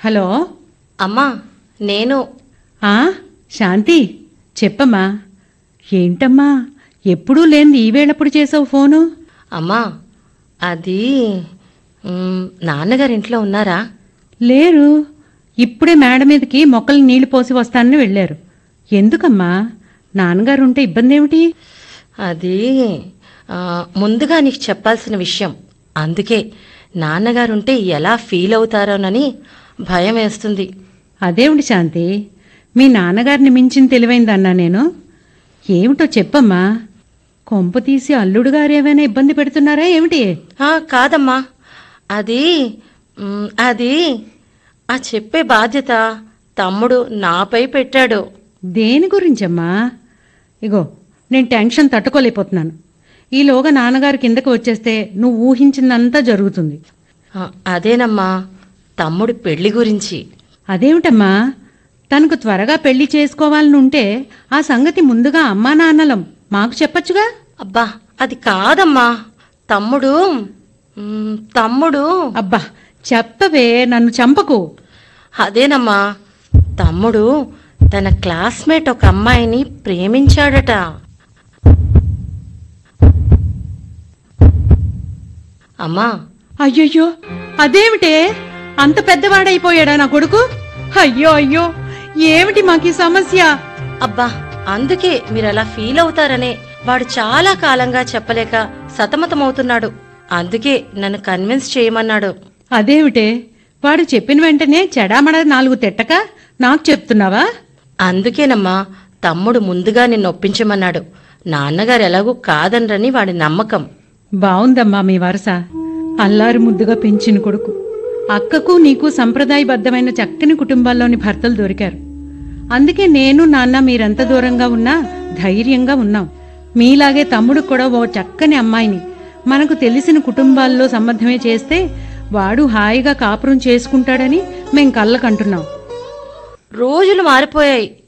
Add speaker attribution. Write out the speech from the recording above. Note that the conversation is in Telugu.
Speaker 1: హలో
Speaker 2: అమ్మా నేను
Speaker 1: ఆ శాంతి చెప్పమ్మా ఏంటమ్మా ఎప్పుడూ లేని ఈ వేళప్పుడు చేసావు ఫోను
Speaker 2: అమ్మా అది మ్, నాన్నగారు ఇంట్లో ఉన్నారా
Speaker 1: లేరు ఇప్పుడే మేడ మీదకి మొక్కలు నీళ్లు పోసి వస్తానని వెళ్ళారు ఎందుకమ్మా నాన్నగారు ఉంటే ఇబ్బంది ఏమిటి
Speaker 2: అది ఆ, ముందుగా నీకు చెప్పాల్సిన విషయం అందుకే నాన్నగారు ఉంటే ఎలా ఫీల్ అవుతారోనని భయం వేస్తుంది
Speaker 1: అదేమిటి శాంతి మీ నాన్నగారిని మించిన తెలివైందన్నా నేను ఏమిటో చెప్పమ్మా కొంప తీసి అల్లుడు గారు ఏమైనా ఇబ్బంది పెడుతున్నారా ఏమిటి
Speaker 2: ఆ, కాదమ్మా అది మ్, అది ఆ చెప్పే బాధ్యత తమ్ముడు నాపై పెట్టాడు
Speaker 1: దేని గురించమ్మా ఇగో నేను టెన్షన్ తట్టుకోలేకపోతున్నాను ఈలోగా నాన్నగారు కిందకు వచ్చేస్తే నువ్వు ఊహించిందంతా జరుగుతుంది
Speaker 2: ఆ, అదేనమ్మా తమ్ముడి పెళ్లి గురించి
Speaker 1: అదేమిటమ్మా తనకు త్వరగా పెళ్లి చేసుకోవాలని ఉంటే ఆ సంగతి ముందుగా అమ్మా నాన్నలం మాకు చెప్పచ్చుగా
Speaker 2: అబ్బా అది కాదమ్మా తమ్ముడు మ్, తమ్ముడు
Speaker 1: అబ్బా చెప్పవే నన్ను చంపకు
Speaker 2: అదేనమ్మా తమ్ముడు తన క్లాస్మేట్ ఒక అమ్మాయిని ప్రేమించాడట అమ్మా
Speaker 1: అయ్యయ్యో అదేమిటే అంత పెద్దవాడైపోయాడా నా కొడుకు అయ్యో అయ్యో ఏమిటి మాకు ఈ సమస్య
Speaker 2: అబ్బా అందుకే మీరు అలా ఫీల్ అవుతారనే వాడు చాలా కాలంగా చెప్పలేక సతమతమవుతున్నాడు అందుకే నన్ను కన్విన్స్ చేయమన్నాడు
Speaker 1: అదేమిటే వాడు చెప్పిన వెంటనే చెడామడ నాలుగు తిట్టక నాకు చెప్తున్నావా
Speaker 2: అందుకేనమ్మా తమ్ముడు ముందుగా నిన్ను ఒప్పించమన్నాడు నాన్నగారు ఎలాగూ కాదనరని వాడి నమ్మకం
Speaker 1: బావుందమ్మా మీ వరస అల్లారు ముద్దుగా పెంచిన కొడుకు అక్కకు నీకు సంప్రదాయబద్ధమైన చక్కని కుటుంబాల్లోని భర్తలు దొరికారు అందుకే నేను నాన్న మీరెంత దూరంగా ఉన్నా ధైర్యంగా ఉన్నాం మీలాగే తమ్ముడు కూడా ఓ చక్కని అమ్మాయిని మనకు తెలిసిన కుటుంబాల్లో సంబంధమే చేస్తే వాడు హాయిగా కాపురం చేసుకుంటాడని మేం కళ్ళకంటున్నాం
Speaker 2: రోజులు మారిపోయాయి